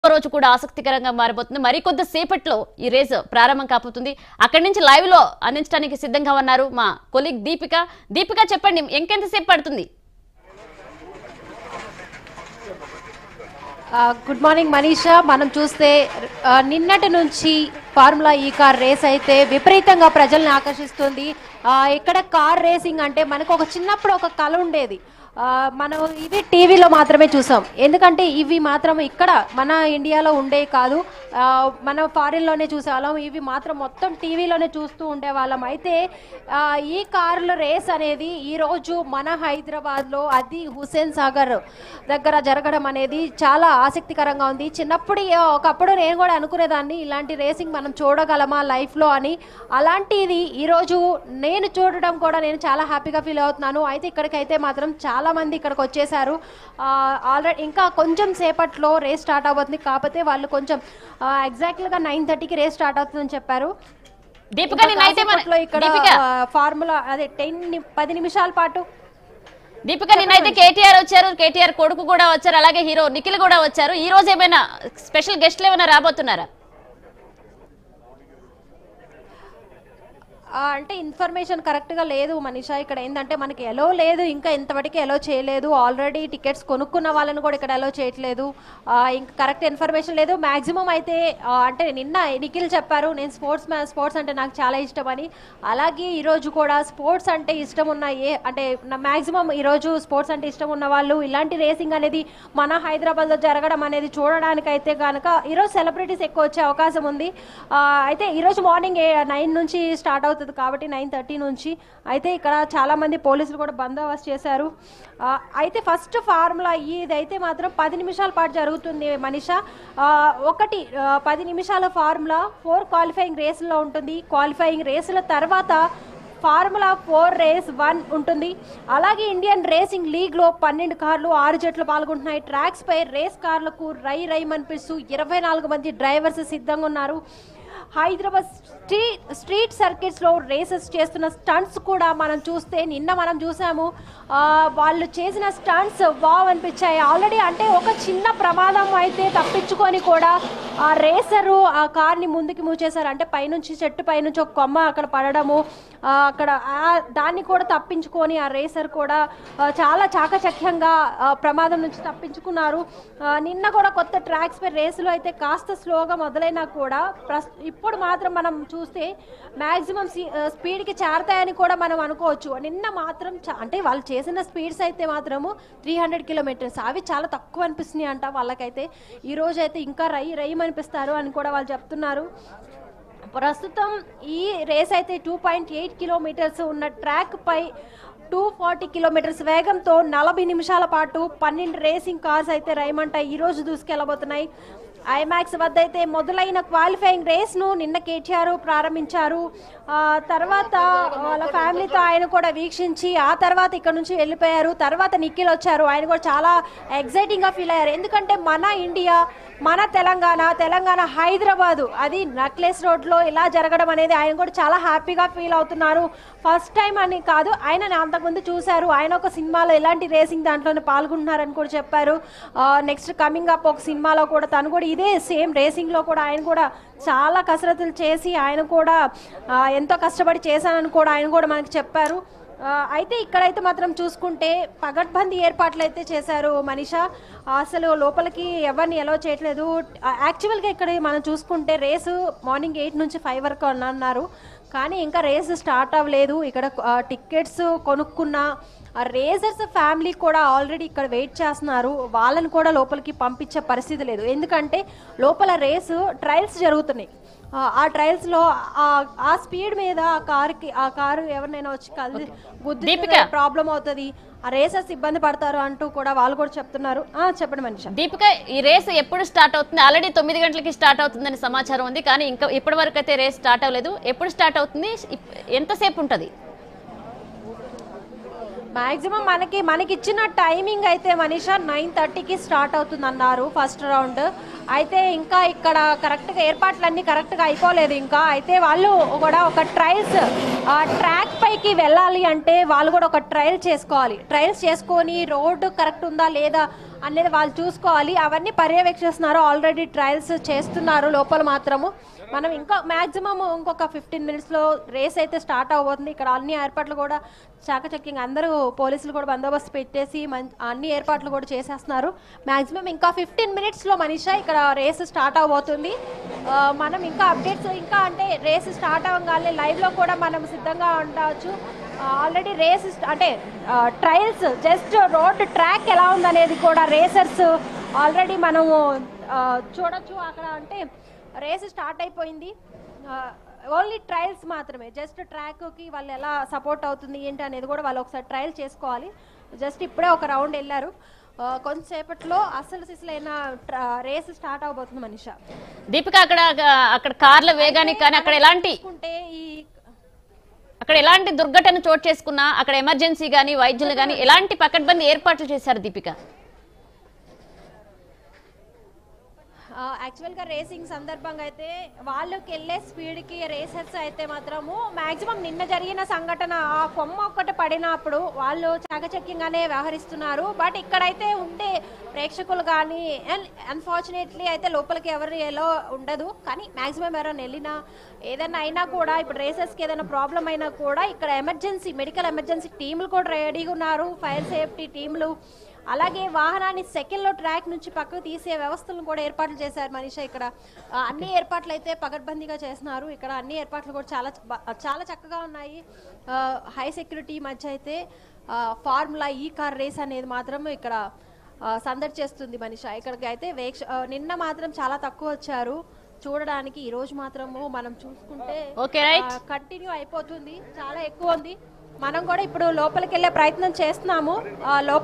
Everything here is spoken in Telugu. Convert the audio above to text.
రోజు కూడా ఆసక్తికరంగా మారబోతుంది మరికొద్ది సేపట్లో ఈ రేస్ ప్రారంభం కాబోతుంది అక్కడి నుంచి లైవ్ లో అందించడానికి సిద్ధంగా ఉన్నారు మా కొలీగ్ దీపిక దీపిక చెప్పండి ఇంకెంతసేపు పడుతుంది ఆ, గుడ్ మార్నింగ్ మనీషా మనం చూస్తే ఆ, నిన్నటి నుంచి ఫార్ములా ఈ కార్ రేస్ అయితే విపరీతంగా ప్రజల్ని ఆకర్షిస్తుంది ఆ, ఇక్కడ కార్ రేసింగ్ అంటే మనకు ఒక చిన్నప్పుడు ఒక కళ ఉండేది ఆ, మనం ఇవి టీవీలో మాత్రమే చూసాం ఎందుకంటే ఇవి మాత్రం ఇక్కడ మన ఇండియాలో ఉండే కాదు ఆ, మనం ఫారిన్లోనే చూసేవాళ్ళం ఇవి మాత్రం మొత్తం టీవీలోనే చూస్తూ ఉండేవాళ్ళం అయితే ఆ, ఈ కార్ల రేస్ అనేది ఈరోజు మన హైదరాబాద్లో అది హుసేన్ సాగర్ దగ్గర జరగడం అనేది చాలా ఆసక్తికరంగా ఉంది చిన్నప్పుడు ఏ- ఒకప్పుడు నేను కూడా అనుకునేదాన్ని ఇలాంటి రేసింగ్ మనం చూడగలమా లైఫ్లో అని అలాంటిది ఈరోజు నేను చూడడం కూడా నేను చాలా హ్యాపీగా ఫీల్ అవుతున్నాను అయితే ఇక్కడికైతే మాత్రం చాలా మంది ఇక్కడికి వచ్చేసారు ఆల్రెడీ ఇంకా కొంచెం సేపట్లో రేస్ స్టార్ట్ అవబోతుంది కాకపోతే వాళ్ళు కొంచెం ఎగ్జాక్ట్గా నైన్ థర్టీకి రేస్ స్టార్ట్ అవుతుందని చెప్పారు దీపిక నేనైతే మన- కాసేపట్లో ఇక్కడ దీపిక ఫార్ములా అదే టెన్ పది నిమిషాల పాటు దీపిక నిన్నైతే కేటీఆర్ వచ్చారు కేటీఆర్ కొడుకు కూడా వచ్చారు అలాగే హీరో నిఖిల్ కూడా వచ్చారు ఈ రోజు ఏమైనా స్పెషల్ గెస్ట్లు ఏమైనా రాబోతున్నారా ఆ, అంటే ఇన్ఫర్మేషన్ కరెక్ట్గా లేదు మనీషా ఇక్కడ ఏంటంటే మనకి ఎలో లేదు ఇంకా ఇంతవరకు ఎలో చేయలేదు ఆల్రెడీ టికెట్స్ కొనుక్కున్న వాళ్ళని కూడా ఇక్కడ ఎలో చేయట్లేదు ఆ, ఇంకా కరెక్ట్ ఇన్ఫర్మేషన్ లేదు మ్యాక్సిమం అయితే ఆ, అంటే నిన్న నిఖిల్ చెప్పారు నేను స్పోర్ట్స్ మ్యాన్ స్పోర్ట్స్ అంటే నాకు చాలా ఇష్టం అని అలాగే ఈరోజు కూడా స్పోర్ట్స్ అంటే ఇష్టం ఉన్న ఏ అంటే మ్యాక్సిమం ఈరోజు స్పోర్ట్స్ అంటే ఇష్టం ఉన్న వాళ్ళు ఇలాంటి రేసింగ్ అనేది మన హైదరాబాద్లో జరగడం అనేది చూడడానికైతే కనుక ఈరోజు సెలబ్రిటీస్ ఎక్కువ వచ్చే అవకాశం ఉంది ఆ, అయితే ఈరోజు మార్నింగ్ నైన్ నుంచి స్టార్ట్ అవుతుంది కాబట్టి నైన్ థర్టీ నుంచి అయితే ఇక్కడ చాలా మంది పోలీసులు కూడా బందోబస్తు చేశారు ఆ, అయితే ఫస్ట్ ఫార్ములా ఇదైతే మాత్రం పది నిమిషాల పాటు జరుగుతుంది మనిష ఒకటి ఆ, పది నిమిషాల ఫార్ములా ఫోర్ క్వాలిఫైయింగ్ రేసుల్లో ఉంటుంది క్వాలిఫైయింగ్ రేసుల తర్వాత ఫార్ములా ఫోర్ రేస్ వన్ ఉంటుంది అలాగే ఇండియన్ రేసింగ్ లీగ్లో పన్నెండు కార్లు ఆరు జట్లు పాల్గొంటున్నాయి ట్రాక్స్ పై రేస్ కార్లకు రై రై అనిపిస్తూ ఇరవై నాలుగు మంది డ్రైవర్స్ సిద్ధంగా ఉన్నారు హైదరాబాద్ స్ట్రీట్ స్ట్రీట్ సర్కిట్స్లో రేసెస్ చేస్తున్న స్టంట్స్ కూడా మనం చూస్తే నిన్న మనం చూసాము ఆ, వాళ్ళు చేసిన స్టంట్స్ వావ్ అనిపించాయి ఆల్రెడీ అంటే ఒక చిన్న ప్రమాదం అయితే తప్పించుకొని కూడా ఆ రేసరు ఆ కార్ని ముందుకు మూవ్ చేశారు అంటే పైనుంచి చెట్టు పైనుంచి ఒక కొమ్మ అక్కడ పడడము ఆ, అక్కడ ఆ దాన్ని కూడా తప్పించుకొని ఆ రేసర్ కూడా ఆ, చాలా చాకచక్యంగా ఆ, ప్రమాదం నుంచి తప్పించుకున్నారు ఆ, నిన్న కూడా కొత్త ట్రాక్స్ పై రేసులు అయితే కాస్త స్లోగా మొదలైనా కూడా ప్రస్ ఇప్పుడు మాత్రం మనం చూస్తే మ్యాక్సిమం స్పీడ్కి చేరతాయని కూడా మనం అనుకోవచ్చు నిన్న మాత్రం చా- అంటే వాళ్ళు చేసిన స్పీడ్స్ అయితే మాత్రము త్రీ హండ్రెడ్ కిలోమీటర్స్ అవి చాలా తక్కువ అనిపిస్తున్నాయి అంట వాళ్ళకైతే ఈ రోజు అయితే ఇంకా రై రయ్యం అనిపిస్తారు అని కూడా వాళ్ళు చెప్తున్నారు ప్రస్తుతం ఈ రేస్ అయితే టూ పాయింట్ ఎయిట్ కిలోమీటర్స్ ఉన్న ట్రాక్ పై టూ ఫార్టీ కిలోమీటర్స్ వేగంతో నలభై నిమిషాల పాటు పన్నెండు రేసింగ్ కార్స్ అయితే రైమంట ఈ రోజు దూసుకెళ్ళబోతున్నాయి ఐమాక్స్ వద్ద అయితే మొదలైన క్వాలిఫైయింగ్ రేస్ను నిన్న కేటీఆర్ ప్రారంభించారు ఆ, తర్వాత వాళ్ళ ఫ్యామిలీతో ఆయన కూడా వీక్షించి ఆ తర్వాత ఇక్కడ నుంచి వెళ్ళిపోయారు తర్వాత నిఖిల్ వచ్చారు ఆయన కూడా చాలా ఎగ్జైటింగ్గా ఫీల్ అయ్యారు ఎందుకంటే మన ఇండియా మన తెలంగాణ తెలంగాణ హైదరాబాదు అది నక్లెస్ రోడ్లో ఇలా జరగడం అనేది ఆయన కూడా చాలా హ్యాపీగా ఫీల్ అవుతున్నారు ఫస్ట్ టైం అని కాదు ఆయన నా అంతకుముందు చూశారు ఆయన ఒక సినిమాలో ఎలాంటి రేసింగ్ దాంట్లోనే పాల్గొంటున్నారని కూడా చెప్పారు నెక్స్ట్ కమింగ్ అప్ ఒక సినిమాలో కూడా తను కూడా ఇదే సేమ్ రేసింగ్లో కూడా ఆయన కూడా చాలా కసరత్తులు చేసి ఆయన కూడా ఆ, ఎంతో కష్టపడి చేశానని కూడా ఆయన కూడా మనకి చెప్పారు ఆ, అయితే ఇక్కడైతే మాత్రం చూసుకుంటే పగడ్బందీ ఏర్పాట్లు అయితే చేశారు మనీషా అసలు లోపలికి ఎవరిని ఎలో చేయట్లేదు ఆ, యాక్చువల్గా ఇక్కడ మనం చూసుకుంటే రేసు మార్నింగ్ ఎయిట్ నుంచి ఫైవ్ వరకు అని అన్నారు కానీ ఇంకా రేసు స్టార్ట్ అవ్వలేదు ఇక్కడ ఆ, టికెట్స్ కొనుక్కున్న ఆ రేసర్స్ ఫ్యామిలీ కూడా ఆల్రెడీ ఇక్కడ వెయిట్ చేస్తున్నారు వాళ్ళని కూడా లోపలికి పంపించే పరిస్థితి లేదు ఎందుకంటే లోపల రేసు ట్రయల్స్ జరుగుతున్నాయి ఆ, ఆ ట్రయల్స్ లో ఆ- ఆ స్పీడ్ మీద ఆ కారుకి ఆ కారు ఎవరినైనా వచ్చి కలిసి గుద్ది దీపిక. ప్రాబ్లం అవుతుంది ఆ రేసర్స్ ఇబ్బంది పడతారు అంటూ కూడా వాళ్ళు కూడా చెప్తున్నారు ఆ చెప్పండి మనిషి దీపిక ఈ రేస్ ఎప్పుడు స్టార్ట్ అవుతుంది ఆల్రెడీ తొమ్మిది గంటలకి స్టార్ట్ అవుతుందని సమాచారం ఉంది కానీ ఇంకా ఇప్పటి వరకు అయితే రేస్ స్టార్ట్ అవ్వలేదు ఎప్పుడు స్టార్ట్ అవుతుంది ఇప్- ఎంతసేపు ఉంటుంది మాక్సిమం మనకి మనకి ఇచ్చిన టైమింగ్ అయితే మనీషా నైన్ థర్టీకి స్టార్ట్ అవుతుంది అన్నారు ఫస్ట్ రౌండ్ అయితే ఇంకా ఇక్కడ కరెక్ట్గా ఏర్పాట్లన్నీ కరెక్ట్గా అయిపోలేదు ఇంకా అయితే వాళ్ళు కూడా ఒక ట్రయల్స్ ఆ ట్రాక్ పైకి వెళ్ళాలి అంటే వాళ్ళు కూడా ఒక ట్రయల్ చేసుకోవాలి ట్రయల్స్ చేసుకొని రోడ్డు కరెక్ట్ ఉందా లేదా అనేది వాళ్ళు చూసుకోవాలి అవన్నీ పర్యవేక్షిస్తున్నారు ఆల్రెడీ ట్రయల్స్ చేస్తున్నారు లోపల మాత్రము మనం ఇంకా మాక్సిమం ఇంకొక ఫిఫ్టీన్ మినిట్స్లో రేస్ అయితే స్టార్ట్ అవబోతుంది ఇక్కడ అన్ని ఏర్పాట్లు కూడా చాకచక్యంగా అందరూ పోలీసులు కూడా బందోబస్తు పెట్టేసి మం- అన్ని ఏర్పాట్లు కూడా చేసేస్తున్నారు మాక్సిమం ఇంకా ఫిఫ్టీన్ మినిట్స్లో మనీషా ఇక్కడ రేస్ స్టార్ట్ అవబోతుంది ఆ, మనం ఇంకా అప్డేట్స్ ఇంకా అంటే రేస్ స్టార్ట్ అవ్వగానే లైవ్లో కూడా మనం సిద్ధంగా ఉండవచ్చు ఆల్రెడీ రేస్ అంటే ట్రయల్స్ జస్ట్ రోడ్ ట్రాక్ ఎలా ఉందనేది కూడా రేసర్స్ ఆల్రెడీ మనము ఆ, చూడొచ్చు అక్కడ అంటే రేస్ స్టార్ట్ అయిపోయింది ఓన్లీ ట్రయల్స్ మాత్రమే జస్ట్ ట్రాక్కి వాళ్ళు ఎలా సపోర్ట్ అవుతుంది ఏంటి అనేది కూడా వాళ్ళు ఒకసారి ట్రయల్ చేసుకోవాలి జస్ట్ ఇప్పుడే ఒక రౌండ్ వెళ్ళారు ఆ, కొంతసేపట్లో అసలు సిసలైన రేస్ స్టార్ట్ అవబోతుంది మనిషా దీపిక అక్కడ అక్కడ కార్ల వేగానికి కానీ అక్కడ ఎలాంటి చూసుకుంటే ఈ అక్కడ ఎలాంటి దుర్ఘటన చోటు చేసుకున్నా అక్కడ ఎమర్జెన్సీ కానీ వైద్యులు కానీ ఎలాంటి పకడ్బందీ ఏర్పాట్లు చేశారు దీపిక యాక్చువల్గా రేసింగ్ సందర్భంగా అయితే వాళ్ళకి వెళ్ళే స్పీడ్కి రేసర్స్ అయితే మాత్రము మాక్సిమం నిన్న జరిగిన సంఘటన ఆ కొమ్మ ఒక్కటి పడినప్పుడు వాళ్ళు చాకచక్యంగానే వ్యవహరిస్తున్నారు బట్ ఇక్కడైతే ఉండే ప్రేక్షకులు కానీ అన్ఫార్చునేట్లీ అయితే లోపలికి ఎవరు ఎలా ఉండదు కానీ మాక్సిమం ఎవరైనా వెళ్ళినా ఏదైనా అయినా కూడా ఇప్పుడు రేసర్స్కి ఏదైనా ప్రాబ్లం అయినా కూడా ఇక్కడ ఎమర్జెన్సీ మెడికల్ ఎమర్జెన్సీ టీంలు కూడా రెడీగా ఉన్నారు ఫైర్ సేఫ్టీ టీంలు అలాగే వాహనాన్ని సెకండ్లో ట్రాక్ నుంచి పక్కకు తీసే వ్యవస్థలను కూడా ఏర్పాట్లు చేశారు మనీషా ఇక్కడ ఆ, అన్ని ఏర్పాట్లు అయితే పకడ్బందీగా చేస్తున్నారు ఇక్కడ అన్ని ఏర్పాట్లు కూడా చాలా చ- బ- చాలా చక్కగా ఉన్నాయి ఆ, హై సెక్యూరిటీ మధ్య అయితే ఆ, ఫార్ములా ఈ కార్ రేస్ అనేది మాత్రం ఇక్కడ ఆ, సందడి చేస్తుంది మనీషా ఇక్కడికి అయితే వేక్ష ఆ, నిన్న మాత్రం చాలా తక్కువ వచ్చారు చూడడానికి ఈ రోజు మాత్రము మనం చూసుకుంటే ఓకే రైట్ కంటిన్యూ అయిపోతుంది చాలా ఎక్కువ ఉంది మనం కూడా ఇప్పుడు లోపలికి వెళ్ళే ప్రయత్నం చేస్తున్నాము ఆ, లోప